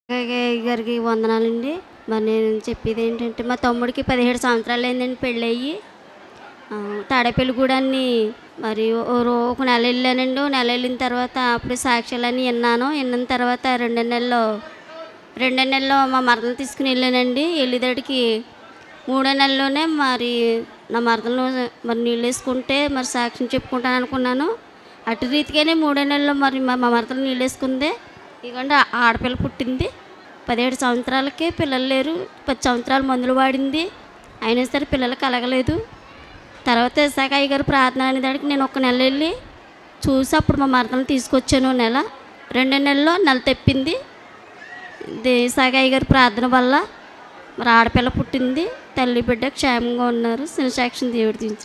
అయ్య గారికి వందనాలండి మరి నేను చెప్పేది ఏంటంటే మా తమ్ముడికి పదిహేడు సంవత్సరాలు అయిందండి పెళ్ళయ్యి ఆ, తాడేపల్లిగూడాన్ని మరి ఓ రో- ఒక నెల వెళ్ళానండి ఓ నెల వెళ్ళిన తర్వాత అప్పుడు సాక్ష్యాలన్నీ విన్నాను విన్న తర్వాత రెండు నెలల్లో రెండో నెలలో మా మరదలు తీసుకుని వెళ్ళానండి వెళ్ళేదాడికి మూడో నెలలోనే మరి నా మరదలను మరి నీళ్ళు వేసుకుంటే మరి సాక్ష్యం చెప్పుకుంటాను అనుకున్నాను అటు రీతిగానే మూడో నెలలో మరి మా మా మరదలు నీళ్ళు వేసుకుంది ఇదిగోండి ఆ- ఆడపిల్ల పుట్టింది పదిహేడు సంవత్సరాలకే పిల్లలు లేరు పది సంవత్సరాలు మందులు వాడింది అయినా సరే పిల్లలు కలగలేదు తర్వాత ఇసాక అయ్య గారు ప్రార్థన అనేదానికి నేను ఒక నెల వెళ్ళి చూసి అప్పుడు మా మరదలను తీసుకొచ్చాను నెల రెండో నెలలో నెల తెప్పింది ఇది ఇసాక అయ్య గారి ప్రార్థన వల్ల మరి ఆడపిల్ల పుట్టింది తల్లి బిడ్డ క్షేమంగా ఉన్నారు శివసాక్షిని దేవుడు దించు